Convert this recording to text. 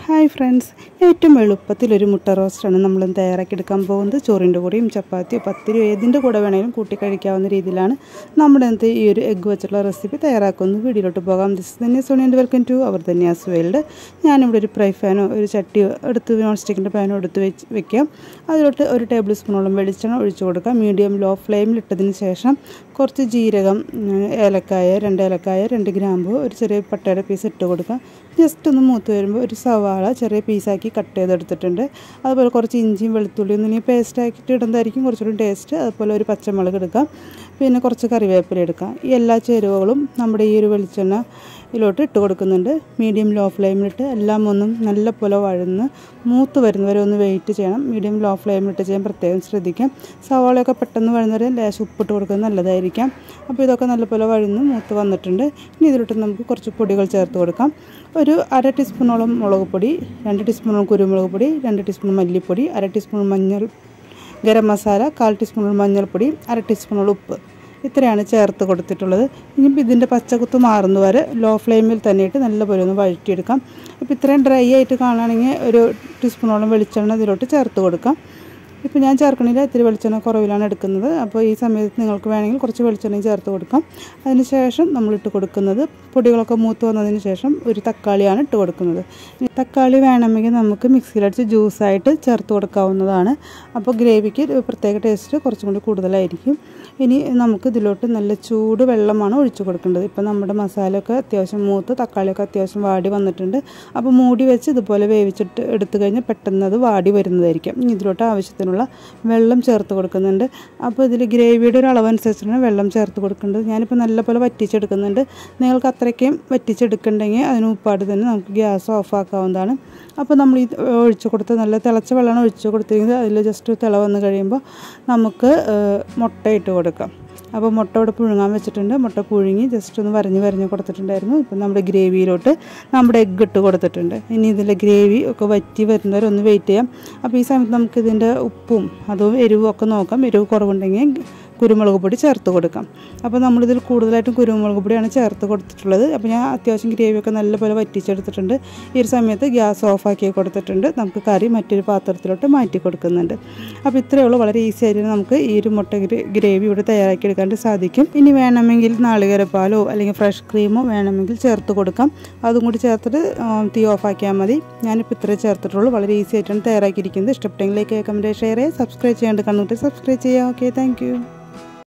hi friends ഏറ്റവും എളുപ്പത്തിലൊരു മുട്ട റോസ്റ്റാണ് നമ്മൾ തയ്യാറാക്കി എടുക്കാൻ പോകുന്നത് ചോറിൻ്റെ കൂടെയും ചപ്പാത്തിയോ പത്തിരിയോ ഏതിൻ്റെ കൂടെ വേണമെങ്കിലും കൂട്ടി കഴിക്കാവുന്ന രീതിയിലാണ് നമ്മുടെ ഇന്നത്തെ ഈ ഒരു എഗ്ഗ് വെച്ചുള്ള റെസിപ്പി തയ്യാറാക്കുന്നത് വീഡിയോയിലോട്ട് പോകാം ദിസ് തന്നെ Soni and welcome to our Dhanya's world ഞാനിവിടെ ഒരു ഫ്രൈ പാനോ ഒരു ചട്ടിയോ എടുത്ത് നോൺ സ്റ്റിക്കിൻ്റെ പാനോ എടുത്ത് വെച്ച് വെക്കാം അതിലോട്ട് ഒരു ടേബിൾ സ്പൂണോളം വെളിച്ചെണ്ണ ഒഴിച്ചു കൊടുക്കാം മീഡിയം ലോ ഫ്ലെയിമിൽ ഇട്ടതിന് ശേഷം കുറച്ച് ജീരകം ഉം, ഏലക്കായ രണ്ട് ഏലക്കായ രണ്ട് ഗ്രാമ്പു ഒരു ചെറിയ പട്ടയുടെ പീസ് ഇട്ട് കൊടുക്കാം ജസ്റ്റ് ഒന്ന് മൂത്ത് വരുമ്പോൾ ഒരു സവാള ചെറിയ പീസാക്കി കട്ട് ചെയ്തെടുത്തിട്ടുണ്ട് അതുപോലെ കുറച്ച് ഇഞ്ചിയും വെളുത്തുള്ളിയും ഇനി പേസ്റ്റ് ആക്കിയിട്ട് ഇടുന്നതായിരിക്കും കുറച്ചുകൂടി ടേസ്റ്റ് അതുപോലെ ഒരു പച്ചമുളക് എടുക്കാം പിന്നെ കുറച്ച് കറിവേപ്പില എടുക്കാം ഈ എല്ലാ ചേരുവകളും നമ്മുടെ ഈ ഒരു വെളിച്ചെണ്ണ ഇതിലോട്ട് ഇട്ട് കൊടുക്കുന്നുണ്ട് മീഡിയം ലോ ഫ്ലെയിമിലിട്ട് എല്ലാം ഒന്നും നല്ല പോലെ വഴന്ന് മൂത്ത് വരുന്നവരെ ഒന്ന് വെയിറ്റ് ചെയ്യണം മീഡിയം ലോ ഫ്ലെയിമിലിട്ട് ചെയ്യാൻ പ്രത്യേകം ശ്രദ്ധിക്കാം സവാളയൊക്കെ പെട്ടെന്ന് വഴുന്നവരെ ലേശം ഉപ്പിട്ട് കൊടുക്കുന്നത് നല്ലതായിരിക്കാം അപ്പോൾ ഇതൊക്കെ നല്ലപോലെ വഴന്ന് മൂത്ത് വന്നിട്ടുണ്ട് ഇനി ഇതിലോട്ട് നമുക്ക് കുറച്ച് പൊടികൾ ചേർത്ത് കൊടുക്കാം ഒരു അര ടീസ്പൂണോളം മുളക് പൊടി രണ്ട് ടീസ്പൂണോളം കുരുമുളക് പൊടി രണ്ട് ടീസ്പൂൺ മല്ലിപ്പൊടി അര ടീസ്പൂൺ മഞ്ഞൾ ഗരം മസാല കാൽ ടീസ്പൂൺ മഞ്ഞൾപ്പൊടി അര ടീസ്പൂണോളം ഉപ്പ് ഇത്രയാണ് ചേർത്ത് കൊടുത്തിട്ടുള്ളത് ഇനിയിപ്പോൾ ഇതിൻ്റെ പച്ചക്കുത്ത് മാറുന്ന വരെ ലോ ഫ്ലെയിമിൽ തന്നെ ഇട്ട് നല്ലപോലെ ഒന്ന് വഴറ്റിയെടുക്കാം അപ്പോൾ ഇത്രയും ഡ്രൈ ആയിട്ട് കാണുകയാണെങ്കിൽ ഒരു ടീസ്പൂണോളം വെളിച്ചെണ്ണ ഇതിലോട്ട് ചേർത്ത് കൊടുക്കാം ഇപ്പോൾ ഞാൻ ചേർക്കണില്ല ഇത്തിരി വെളിച്ചെണ്ണ കുറവിലാണ് എടുക്കുന്നത് അപ്പോൾ ഈ സമയത്ത് നിങ്ങൾക്ക് വേണമെങ്കിൽ കുറച്ച് വെളിച്ചെണ്ണയും ചേർത്ത് കൊടുക്കാം അതിന് ശേഷം നമ്മൾ ഇട്ട് കൊടുക്കുന്നത് പൊടികളൊക്കെ മൂത്ത് വന്നതിന് ശേഷം ഒരു തക്കാളിയാണ് ഇട്ട് കൊടുക്കുന്നത് ഇനി തക്കാളി വേണമെങ്കിൽ നമുക്ക് മിക്സിയിലടിച്ച് ജ്യൂസായിട്ട് ചേർത്ത് കൊടുക്കാവുന്നതാണ് അപ്പോൾ ഗ്രേവിക്ക് ഒരു പ്രത്യേക ടേസ്റ്റ് കുറച്ചും കൂടി കൂടുതലായിരിക്കും ഇനി നമുക്ക് ഇതിലോട്ട് നല്ല ചൂട് വെള്ളമാണ് ഒഴിച്ചു കൊടുക്കേണ്ടത് ഇപ്പോൾ നമ്മുടെ മസാലയൊക്കെ അത്യാവശ്യം മൂത്ത് തക്കാളിയൊക്കെ അത്യാവശ്യം വാടി വന്നിട്ടുണ്ട് അപ്പോൾ മൂടി വെച്ച് ഇതുപോലെ വേവിച്ചിട്ട് എടുത്തു കഴിഞ്ഞാൽ പെട്ടെന്ന് അത് വാടി വരുന്നതായിരിക്കും ഇനി ഇതിലോട്ട് ആവശ്യത്തിനുള്ള വെള്ളം ചേർത്ത് കൊടുക്കുന്നുണ്ട് അപ്പോൾ ഇതിൽ ഗ്രേവിയുടെ ഒരു അളവനുസരിച്ചാണ് വെള്ളം ചേർത്ത് കൊടുക്കേണ്ടത് ഞാനിപ്പോൾ നല്ലപോലെ വറ്റിച്ചെടുക്കുന്നുണ്ട് നിങ്ങൾക്ക് അത്രയ്ക്കും വറ്റിച്ചെടുക്കണ്ടെങ്കിൽ അതിന് ഉപ്പാട് തന്നെ നമുക്ക് ഗ്യാസ് ഓഫ് ആക്കാവുന്നതാണ് അപ്പോൾ നമ്മൾ ഈ ഒഴിച്ചു കൊടുത്ത് നല്ല തിളച്ച വെള്ളമാണ് ഒഴിച്ചു കൊടുത്തിരിക്കുന്നത് അതിൽ ജസ്റ്റ് തിള വന്ന് കഴിയുമ്പോൾ നമുക്ക് ഏഹ്, മുട്ട ഇട്ട് കൊടുക്കാം അപ്പോൾ മുട്ട ഇവിടെ പുഴുങ്ങാൻ വെച്ചിട്ടുണ്ട് മുട്ട പുഴുങ്ങി ജസ്റ്റ് ഒന്ന് വരഞ്ഞ് വരഞ്ഞ് കൊടുത്തിട്ടുണ്ടായിരുന്നു ഇപ്പം നമ്മുടെ ഗ്രേവിയിലോട്ട് നമ്മുടെ എഗ്ഗ് ഇട്ട് കൊടുത്തിട്ടുണ്ട് ഇനി ഇതിലെ ഗ്രേവി ഒക്കെ വറ്റി വരുന്നവരെ ഒന്ന് വെയിറ്റ് ചെയ്യാം അപ്പോൾ ഈ സമയത്ത് നമുക്ക് ഇതിൻ്റെ ഉപ്പും അതും എരിവും ഒക്കെ നോക്കാം എരിവ് കുറവുണ്ടെങ്കിൽ കുരുമുളക് പൊടി ചേർത്ത് കൊടുക്കാം അപ്പോൾ നമ്മളിതിൽ കൂടുതലായിട്ടും കുരുമുളക് പൊടിയാണ് ചേർത്ത് കൊടുത്തിട്ടുള്ളത് അപ്പോൾ ഞാൻ അത്യാവശ്യം ഗ്രേവിയൊക്കെ നല്ലപോലെ വറ്റിച്ചെടുത്തിട്ടുണ്ട് ഈ ഒരു സമയത്ത് ഗ്യാസ് ഓഫാക്കി കൊടുത്തിട്ടുണ്ട് നമുക്ക് കറി മറ്റൊരു പാത്രത്തിലോട്ട് മാറ്റി കൊടുക്കുന്നുണ്ട് അപ്പോൾ ഇത്രയേ ഉള്ളൂ വളരെ ഈസി ആയിട്ട് നമുക്ക് ഈ ഒരു മുട്ട ഗ്രേ- ഗ്രേവി ഇവിടെ തയ്യാറാക്കി എടുക്കാൻ സാധിക്കും ഇനി വേണമെങ്കിൽ നാളികേരപ്പാലോ അല്ലെങ്കിൽ ഫ്രഷ് ക്രീമോ വേണമെങ്കിൽ ചേർത്ത് കൊടുക്കാം അതും കൂടി ചേർത്തിട്ട് ആ, തീ ഓഫാക്കിയാൽ മതി ഞാനിപ്പോൾ ഇത്രേ ചേർത്തിട്ടുള്ളൂ വളരെ ഈസി ആയിട്ടാണ് തയ്യാറാക്കിയിരിക്കുന്നത് ഇഷ്ടപ്പെട്ടെങ്കിൽ ലൈക്ക് കമൻറ്റ് ഷെയർ ചെയ്യുക സബ്സ്ക്രൈബ് ചെയ്യാണ്ട് കണ്ടിട്ട് സബ്സ്ക്രൈബ് ചെയ്യുക ഓക്കെ താങ്ക്